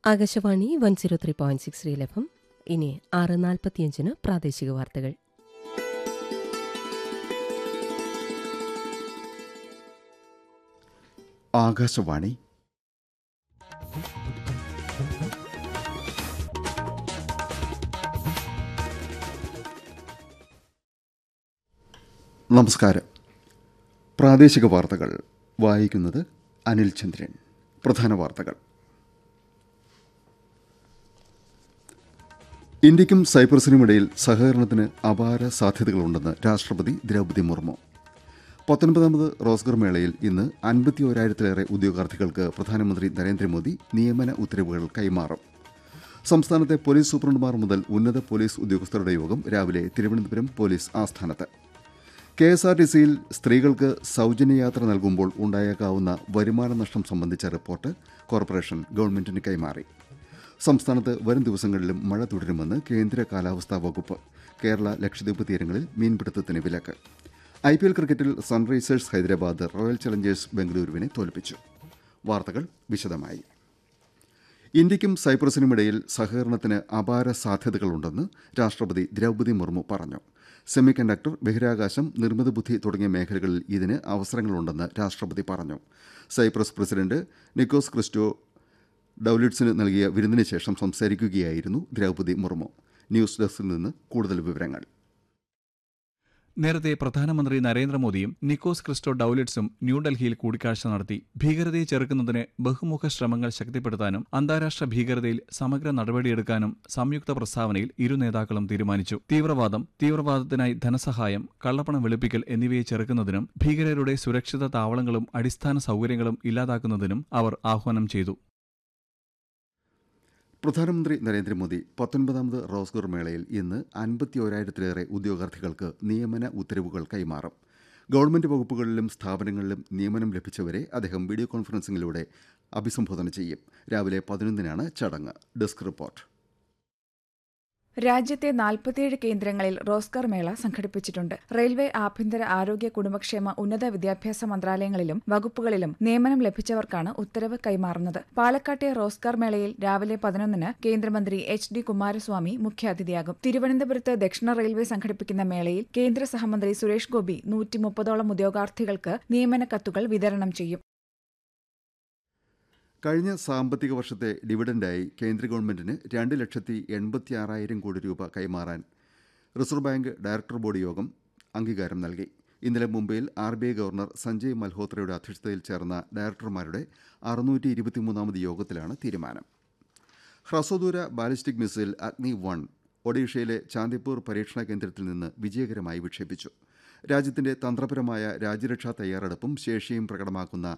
Akashvani one zero three point six Real F M ഇനി ആറ് നാൽപ്പത്തിയഞ്ചിന് പ്രാദേശിക വാർത്തകൾ ആകാശവാണി നമസ്കാരം പ്രാദേശിക വാർത്തകൾ വായിക്കുന്നത് അനിൽ ചന്ദ്രൻ പ്രധാന വാർത്തകൾ ഇന്ത്യക്കും സൈപ്രസിനുമിടയിൽ സഹകരണത്തിന് അപാര സാധ്യതകളുണ്ടെന്ന് രാഷ്ട്രപതി ദ്രൗപദി മുർമു പത്തൊൻപതാമത് റോസ്ഗർ മേളയിൽ ഇന്ന് അൻപത്തി ഒരായിരത്തിലേറെ ഉദ്യോഗാർത്ഥികൾക്ക് പ്രധാനമന്ത്രി നരേന്ദ്രമോദി നിയമന ഉത്തരവുകൾ കൈമാറും സംസ്ഥാനത്തെ പോലീസ് സൂപ്രണ്ടുമാർ മുതൽ ഉന്നത പോലീസ് ഉദ്യോഗസ്ഥരുടെ യോഗം രാവിലെ തിരുവനന്തപുരം പോലീസ് ആസ്ഥാനത്ത് കെ എസ് ആർ ടി സിയിൽ സ്ത്രീകൾക്ക് സൗജന്യ യാത്ര നൽകുമ്പോൾ ഉണ്ടായേക്കാവുന്ന വരുമാന നഷ്ടം സംബന്ധിച്ച റിപ്പോർട്ട് കോർപ്പറേഷൻ ഗവൺമെന്റിന് കൈമാറി സംസ്ഥാനത്ത് വരും ദിവസങ്ങളിലും മഴ തുടരുമെന്ന് കേന്ദ്ര കാലാവസ്ഥാ വകുപ്പ് കേരള ലക്ഷദ്വീപ് തീരങ്ങളിൽ മീൻപിടുത്തത്തിന് വിലക്ക് ഐ പി എൽ ക്രിക്കറ്റിൽ സൺറൈസേഴ്സ് ഹൈദരാബാദ് റോയൽ ചലഞ്ചേഴ്സ് ബംഗളൂരുവിനെ തോൽപ്പിച്ചു വാർത്തകൾ വിശദമായി ഇന്ത്യക്കും സൈപ്രസിനുമിടയിൽ സഹകരണത്തിന് അപാര സാധ്യതകളുണ്ടെന്ന് രാഷ്ട്രപതി ദ്രൗപദി മുർമു പറഞ്ഞു സെമി കണ്ടക്ടർ ബഹിരാകാശം നിർമ്മിത ബുദ്ധി തുടങ്ങിയ മേഖലകളിൽ ഇതിന് അവസരങ്ങളുണ്ടെന്ന് രാഷ്ട്രപതി പറഞ്ഞു സൈപ്രസ് പ്രസിഡന്റ് നിക്കോസ് ക്രിസ്റ്റോ ഡൌലിറ്റ്സിന് നൽകിയ വിരുന്നിന് ശേഷം സംസാരിക്കുകയായിരുന്നു ദ്രൗപദി മുർമു ന്യൂസ് ഡെസ്കിൽ നിന്ന് കൂടുതൽ വിവരങ്ങൾ നേരത്തെ പ്രധാനമന്ത്രി നരേന്ദ്രമോദിയും നിക്കോസ് ക്രിസ്റ്റോ ഡൌലിറ്റ്സും ന്യൂഡൽഹിയിൽ കൂടിക്കാഴ്ച നടത്തി ഭീകരതയെ ചെറുക്കുന്നതിന് ബഹുമുഖ ശ്രമങ്ങൾ ശക്തിപ്പെടുത്താനും അന്താരാഷ്ട്ര ഭീകരതയിൽ സമഗ്ര നടപടിയെടുക്കാനും സംയുക്ത പ്രസ്താവനയിൽ ഇരു നേതാക്കളും തീരുമാനിച്ചു തീവ്രവാദം തീവ്രവാദത്തിനായി ധനസഹായം കള്ളപ്പണം വെളുപ്പിക്കൽ എന്നിവയെ ചെറുക്കുന്നതിനും ഭീകരരുടെ സുരക്ഷിത താവളങ്ങളും അടിസ്ഥാന സൗകര്യങ്ങളും ഇല്ലാതാക്കുന്നതിനും അവർ ആഹ്വാനം ചെയ്തു പ്രധാനമന്ത്രി നരേന്ദ്രമോദി പത്തൊൻപതാമത് റോസ്ഗർ മേളയിൽ ഇന്ന് അൻപത്തി ഒരായിരത്തിലേറെ ഉദ്യോഗാർത്ഥികൾക്ക് നിയമന ഉത്തരവുകൾ കൈമാറും ഗവൺമെന്റ് വകുപ്പുകളിലും സ്ഥാപനങ്ങളിലും നിയമനം ലഭിച്ചവരെ അദ്ദേഹം വീഡിയോ കോൺഫറൻസിംഗിലൂടെ അഭിസംബോധന ചെയ്യും രാവിലെ പതിനൊന്നിനാണ് ചടങ്ങ് ഡെസ്ക് റിപ്പോർട്ട് രാജ്യത്തെ നാൽപ്പത്തിയേഴ് കേന്ദ്രങ്ങളിൽ റോസ്ഗർ മേള സംഘടിപ്പിച്ചിട്ടുണ്ട് റെയിൽവേ ആഭ്യന്തര ആരോഗ്യ കുടുംബക്ഷേമ ഉന്നത വിദ്യാഭ്യാസ മന്ത്രാലയങ്ങളിലും വകുപ്പുകളിലും നിയമനം ലഭിച്ചവർക്കാണ് ഉത്തരവ് കൈമാറുന്നത് പാലക്കാട്ടെ റോസ്ഗർ മേളയിൽ രാവിലെ പതിനൊന്നിന് കേന്ദ്രമന്ത്രി എച്ച് ഡി കുമാരസ്വാമി മുഖ്യാതിഥിയാകും തിരുവനന്തപുരത്ത് ദക്ഷിണ റെയിൽവേ സംഘടിപ്പിക്കുന്ന മേളയിൽ കേന്ദ്ര സഹമന്ത്രി സുരേഷ് ഗോപി നൂറ്റി മുപ്പതോളം ഉദ്യോഗാർത്ഥികൾക്ക് നിയമന കത്തുകൾ വിതരണം ചെയ്യും കഴിഞ്ഞ സാമ്പത്തിക വർഷത്തെ ഡിവിഡന്റായി കേന്ദ്ര ഗവൺമെന്റിന് രണ്ട് ലക്ഷത്തി എൺപത്തി ആറായിരം കോടി രൂപ കൈമാറാൻ റിസർവ് ബാങ്ക് ഡയറക്ടർ ബോർഡ് യോഗം അംഗീകാരം നൽകി ഇന്നലെ മുംബൈയിൽ R B I governor Sanjay മൽഹോത്രയുടെ അധ്യക്ഷതയിൽ ചേർന്ന ഡയറക്ടർമാരുടെ അറുന്നൂറ്റി ഇരുപത്തിമൂന്നാമത് യോഗത്തിലാണ് തീരുമാനം ഹ്രസ്വദൂര ബാലിസ്റ്റിക് മിസൈൽ അഗ്നി വൺ ഒഡീഷയിലെ ചാന്ദിപ്പൂർ പരീക്ഷണ കേന്ദ്രത്തിൽ നിന്ന് വിജയകരമായി വിക്ഷേപിച്ചു രാജ്യത്തിന്റെ തന്ത്രപരമായ രാജ്യരക്ഷാ തയ്യാറെടുപ്പും ശേഷിയും പ്രകടമാക്കുന്ന